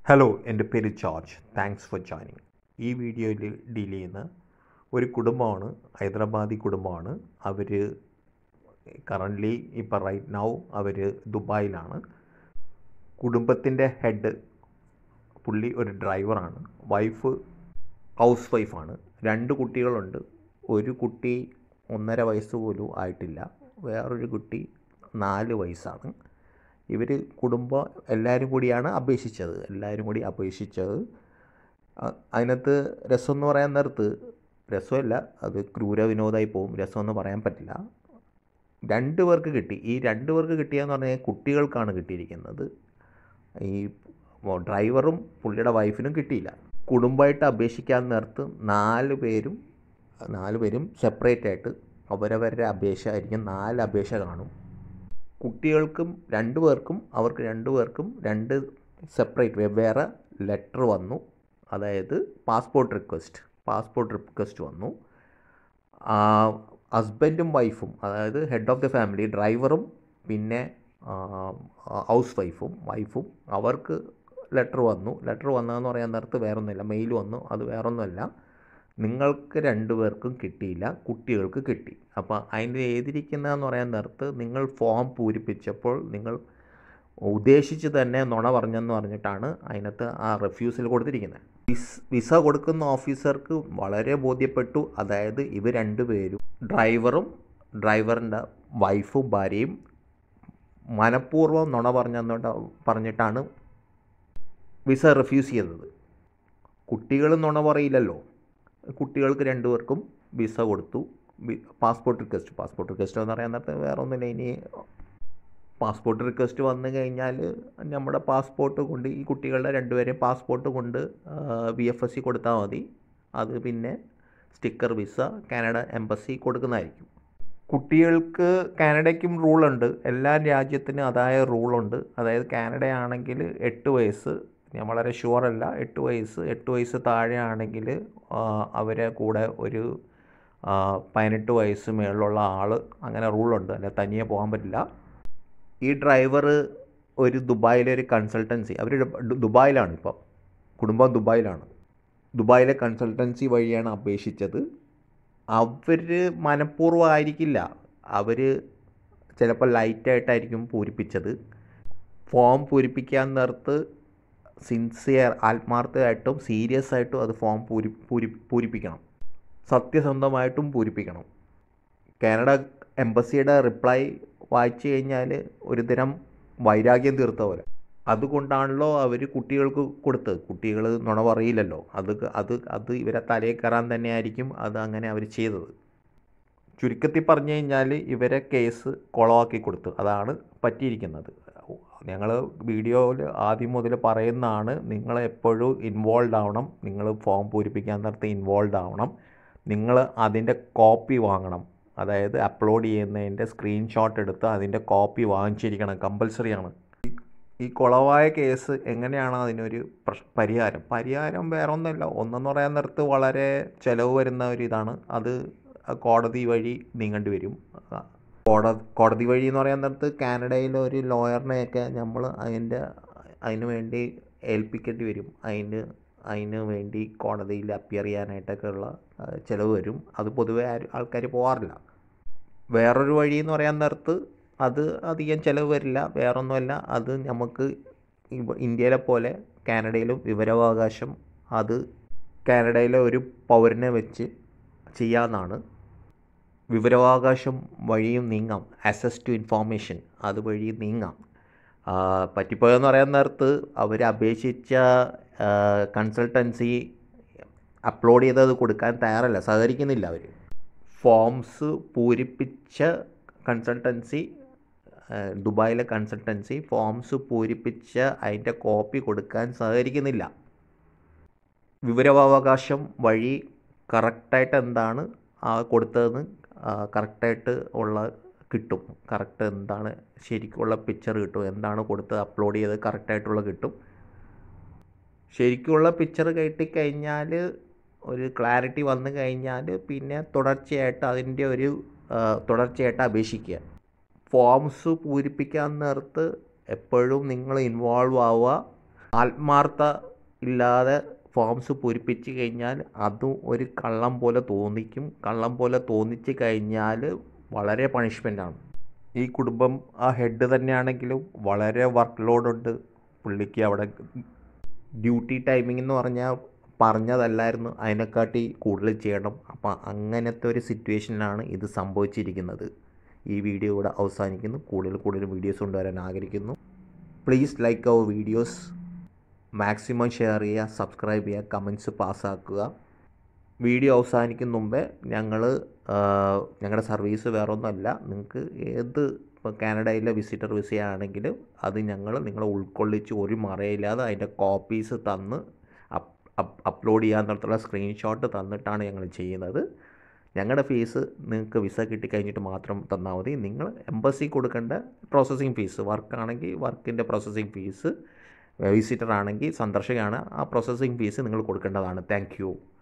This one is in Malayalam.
ഹലോ എൻ്റെ പേര് ജോർജ് താങ്ക്സ് ഫോർ ജോയിനിങ് ഈ വീഡിയോയിൽ ഡീൽ ചെയ്യുന്ന ഒരു കുടുംബമാണ് ഹൈദരാബാദി കുടുംബമാണ് അവർ കറൻ്റ്ലി ഇപ്പോൾ റൈറ്റ് നൗ അവർ ദുബായിലാണ് കുടുംബത്തിൻ്റെ ഹെഡ് പുള്ളി ഒരു ഡ്രൈവറാണ് വൈഫ് ഹൗസ് വൈഫാണ് രണ്ട് കുട്ടികളുണ്ട് ഒരു കുട്ടി ഒന്നര വയസ്സ് പോലും ആയിട്ടില്ല വേറൊരു കുട്ടി നാല് വയസ്സാണ് ഇവർ കുടുംബം എല്ലാവരും കൂടിയാണ് അപേക്ഷിച്ചത് എല്ലാവരും കൂടി അപേക്ഷിച്ചത് അ- അതിനകത്ത് രസം എന്ന് പറയാൻ നേരത്ത് രസമല്ല അത് ക്രൂര വിനോദമായി പോകും രസമെന്ന് പറയാൻ പറ്റില്ല രണ്ട് പേർക്ക് കിട്ടി ഈ രണ്ട് പേർക്ക് കിട്ടിയെന്ന് പറഞ്ഞാൽ കുട്ടികൾക്കാണ് കിട്ടിയിരിക്കുന്നത് ഈ ഡ്രൈവറും പുള്ളിയുടെ വൈഫിനും കിട്ടിയില്ല കുടുംബമായിട്ട് അപേക്ഷിക്കാൻ നേരത്ത് നാല് പേരും നാല് പേരും സെപ്പറേറ്റ് ആയിട്ട് അവരവരുടെ അപേക്ഷ ആയിരിക്കും നാല് അപേക്ഷ കാണും കുട്ടികൾക്കും രണ്ട് പേർക്കും അവർക്ക് രണ്ട് പേർക്കും രണ്ട് സെപ്പറേറ്റ് വെവ്വേറെ ലെറ്റർ വന്നു അതായത് പാസ്പോർട്ട് റിക്വസ്റ്റ് പാസ്പോർട്ട് റിക്വസ്റ്റ് വന്നു ഹസ്ബൻഡും വൈഫും അതായത് ഹെഡ് ഓഫ് ദി ഫാമിലി ഡ്രൈവറും പിന്നെ ഹൗസ് വൈഫും വൈഫും അവർക്ക് ലെറ്റർ വന്നു ലെറ്റർ വന്നതെന്ന് പറയാൻ നേരത്ത് വേറൊന്നുമില്ല മെയിൽ വന്നു അത് വേറൊന്നുമല്ല നിങ്ങൾക്ക് രണ്ടുപേർക്കും കിട്ടിയില്ല കുട്ടികൾക്ക് കിട്ടി അപ്പോൾ അതിൻ്റെ എഴുതിയിരിക്കുന്നതെന്ന് പറയാൻ നേരത്ത് നിങ്ങൾ ഫോം പൂരിപ്പിച്ചപ്പോൾ നിങ്ങൾ ഉദ്ദേശിച്ച് തന്നെ നുണ പറഞ്ഞെന്ന് പറഞ്ഞിട്ടാണ് അതിനകത്ത് ആ റെഫ്യൂസൽ കൊടുത്തിരിക്കുന്നത് വിസ് വിസ കൊടുക്കുന്ന ഓഫീസർക്ക് വളരെ ബോധ്യപ്പെട്ടു അതായത് ഇവർ രണ്ടുപേരും ഡ്രൈവറും ഡ്രൈവറിൻ്റെ വൈഫും ഭാര്യയും മനഃപൂർവ്വം നുണ പറഞ്ഞെന്നുകൊണ്ട് പറഞ്ഞിട്ടാണ് വിസ റിഫ്യൂസ് ചെയ്തത് കുട്ടികൾ നുണ പറയില്ലല്ലോ കുട്ടികൾക്ക് രണ്ടുപേർക്കും വിസ കൊടുത്തു പാസ്പോർട്ട് റിക്വസ്റ്റ് പാസ്പോർട്ട് റിക്വസ്റ്റ് എന്ന് പറയാൻ നേരത്തെ വേറെ ഒന്നുമില്ല ഇനി പാസ്പോർട്ട് റിക്വസ്റ്റ് വന്നു കഴിഞ്ഞാൽ നമ്മുടെ പാസ്പോർട്ട് കൊണ്ട് ഈ കുട്ടികളുടെ രണ്ടുപേരെയും പാസ്പോർട്ട് കൊണ്ട് വി എഫ് എസ് സി കൊടുത്താൽ മതി അത് പിന്നെ സ്റ്റിക്കർ വിസ കാനഡ എംബസി കൊടുക്കുന്നതായിരിക്കും കുട്ടികൾക്ക് കാനഡയ്ക്കും റൂളുണ്ട് എല്ലാ രാജ്യത്തിനും അതായ റൂളുണ്ട് അതായത് കാനഡയാണെങ്കിൽ എട്ട് വയസ്സ് ഞാൻ വളരെ ഷുവറല്ല എട്ട് വയസ്സ് എട്ട് വയസ്സ് താഴെ ആണെങ്കിൽ അവരെ കൂടെ ഒരു ആ, പതിനെട്ട് വയസ്സ് മേളിലുള്ള ആൾ അങ്ങനെ റൂളുണ്ട് അല്ല തനിയെ പോകാൻ പറ്റില്ല ഈ ഡ്രൈവർ ഒരു ദുബായിലെ ഒരു കൺസൾട്ടൻസി അവർ ദുബായിലാണ് ഇപ്പം കുടുംബം ദുബായിലാണ് ദുബായിലെ കൺസൾട്ടൻസി വഴിയാണ് അപേക്ഷിച്ചത് അവർ മനഃപൂർവ്വം ആയിരിക്കില്ല അവർ ചിലപ്പോൾ ലൈറ്റായിട്ടായിരിക്കും പൂരിപ്പിച്ചത് ഫോം പൂരിപ്പിക്കാൻ നേരത്ത് സിൻസിയർ ആത്മാർത്ഥമായിട്ടും സീരിയസ് ആയിട്ടും അത് ഫോം പൂരി പൂരി പൂരിപ്പിക്കണം സത്യസന്ധമായിട്ടും പൂരിപ്പിക്കണം കാനഡ എംബസിയുടെ റിപ്ലൈ വായിച്ചു കഴിഞ്ഞാൽ ഒരു ദിനം വൈരാഗ്യം തീർത്ത പോലെ അതുകൊണ്ടാണല്ലോ അവർ കുട്ടികൾക്ക് കൊടുത്തത് കുട്ടികൾ നുണ പറയില്ലല്ലോ അത് അത് അത് ഇവരെ തലയിൽ കയറാൻ തന്നെയായിരിക്കും അത് അങ്ങനെ അവർ ചെയ്തത് ചുരുക്കത്തിൽ പറഞ്ഞു കഴിഞ്ഞാൽ ഇവരെ കേസ് കുളമാക്കി കൊടുത്തു അതാണ് പറ്റിയിരിക്കുന്നത് ഞങ്ങൾ വീഡിയോയിൽ ആദ്യം മുതൽ പറയുന്നതാണ് നിങ്ങൾ എപ്പോഴും ഇൻവോൾവ് ആവണം നിങ്ങൾ ഫോം പൂരിപ്പിക്കാൻ നേരത്തെ ഇൻവോൾവ് ആവണം നിങ്ങൾ അതിൻ്റെ കോപ്പി വാങ്ങണം അതായത് അപ്ലോഡ് ചെയ്യുന്നതിൻ്റെ സ്ക്രീൻഷോട്ട് എടുത്ത് അതിൻ്റെ കോപ്പി വാങ്ങിച്ചിരിക്കണം കമ്പൽസറി ആണ് ഈ- ഈ കുളവായ കേസ് എങ്ങനെയാണ് അതിനൊരു പ്രശ് പരിഹാരം പരിഹാരം വേറെ ഒന്നുമില്ല ഒന്നെന്ന് പറയാൻ നേരത്ത് വളരെ ചിലവ് വരുന്ന ഒരു ഇതാണ് അത് കോടതി വഴി നീങ്ങേണ്ടി വരും കോടതി കോടതി വഴി എന്ന് പറയാൻ നേരത്ത് കാനഡയിലെ ഒരു ലോയറിനെയൊക്കെ നമ്മൾ അതിൻ്റെ അതിന് വേണ്ടി ഏൽപ്പിക്കേണ്ടി വരും അതിന് അതിന് വേണ്ടി കോടതിയിൽ അപ്പിയർ ചെയ്യാനായിട്ടൊക്കെ ഉള്ള ആ, ചിലവ് വരും അത് പൊതുവെ ആൾക്കാർ പോകാറില്ല വേറൊരു വഴി എന്ന് പറയാൻ നേരത്ത് അത് അധികം ചിലവ് വരില്ല വേറൊന്നുമല്ല അത് നമുക്ക് ഇവ- ഇന്ത്യയിലെ പോലെ കാനഡയിലും വിവരാവകാശം അത് കാനഡയിലെ ഒരു പൗരനെ വെച്ച് ചെയ്യാവുന്നതാണ് വിവരാവകാശം വഴിയും നീങ്ങാം ആക്സസ് ടു ഇൻഫോർമേഷൻ അതുവഴി നീങ്ങാം ആ, പറ്റിപ്പോയെന്ന് പറയാൻ നേരത്ത് അവർ അപേക്ഷിച്ച കൺസൾട്ടൻസി അപ്ലോഡ് ചെയ്തത് കൊടുക്കാൻ തയ്യാറല്ല സഹകരിക്കുന്നില്ല അവർ ഫോംസ് പൂരിപ്പിച്ച കൺസൾട്ടൻസി ദുബായിലെ കൺസൾട്ടൻസി ഫോംസ് പൂരിപ്പിച്ച അതിൻ്റെ കോപ്പി കൊടുക്കാൻ സഹകരിക്കുന്നില്ല വിവരാവകാശം വഴി കറക്റ്റായിട്ട് എന്താണ് ആ കൊടുത്തതെന്ന് കറക്റ്റായിട്ട് ഉള്ള കിട്ടും കറക്റ്റ് എന്താണ് ശരിക്കുള്ള പിക്ചർ കിട്ടും എന്താണ് കൊടുത്തത് അപ്ലോഡ് ചെയ്തത് കറക്റ്റായിട്ടുള്ള കിട്ടും ശരിക്കുള്ള പിക്ചർ കിട്ടിക്കഴിഞ്ഞാൽ ഒരു ക്ലാരിറ്റി വന്നു കഴിഞ്ഞാൽ പിന്നെ തുടർച്ചയായിട്ട് അതിൻ്റെ ഒരു ആ, തുടർച്ചയായിട്ട് അപേക്ഷിക്കുക ഫോംസ് പൂരിപ്പിക്കാൻ നേരത്ത് എപ്പോഴും നിങ്ങൾ ഇൻവോൾവ് ആവുക ആത്മാർത്ഥ ഇല്ലാതെ ഫോംസ് പൂരിപ്പിച്ച് കഴിഞ്ഞാൽ അതും ഒരു കള്ളം പോലെ തോന്നിക്കും കള്ളം പോലെ തോന്നിച്ച് കഴിഞ്ഞാൽ വളരെ പണിഷ്മെൻ്റാണ് ഈ കുടുംബം ആ ഹെഡ് തന്നെയാണെങ്കിലും വളരെ വർക്ക് ലോഡുണ്ട് പുള്ളിക്ക് അവിടെ ഡ്യൂട്ടി ടൈമിംഗ് എന്ന് പറഞ്ഞാൽ പറഞ്ഞതല്ലായിരുന്നു അതിനെക്കാട്ടി കൂടുതൽ ചെയ്യണം അപ്പോൾ അങ്ങനത്തെ ഒരു സിറ്റുവേഷനിലാണ് ഇത് സംഭവിച്ചിരിക്കുന്നത് ഈ വീഡിയോ ഇവിടെ അവസാനിക്കുന്നു കൂടുതൽ കൂടുതൽ വീഡിയോസ് കൊണ്ടുവരാൻ ആഗ്രഹിക്കുന്നു പ്ലീസ് ലൈക്ക് അവർ വീഡിയോസ് മാക്സിമം ഷെയർ ചെയ്യുക സബ്സ്ക്രൈബ് ചെയ്യുക കമൻസ് പാസ്സാക്കുക വീഡിയോ അവസാനിക്കുന്ന മുമ്പേ ഞങ്ങൾ ഞങ്ങളുടെ സർവീസ് വേറെ ഒന്നുമല്ല നിങ്ങൾക്ക് ഏത് ഇപ്പോൾ കാനഡയിലെ വിസിറ്റർ വിസ ആണെങ്കിലും അത് ഞങ്ങൾ നിങ്ങളെ ഉൾക്കൊള്ളിച്ച് ഒരു മറയില്ലാതെ അതിൻ്റെ കോപ്പീസ് തന്ന് അപ്ലോഡ് ചെയ്യാന്നിടത്തുള്ള സ്ക്രീൻഷോട്ട് തന്നിട്ടാണ് ഞങ്ങൾ ചെയ്യുന്നത് ഞങ്ങളുടെ ഫീസ് നിങ്ങൾക്ക് വിസ കിട്ടിക്കഴിഞ്ഞിട്ട് മാത്രം തന്നാൽ മതി നിങ്ങൾ എംബസി കൊടുക്കേണ്ട പ്രോസസ്സിങ് ഫീസ് വർക്കാണെങ്കിൽ വർക്കിൻ്റെ പ്രോസസ്സിങ് ഫീസ് വിസിറ്റർ ആണെങ്കിൽ സന്ദർശകമാണ് ആ പ്രോസസ്സിങ് ഫീസ് നിങ്ങൾ കൊടുക്കേണ്ടതാണ് താങ്ക്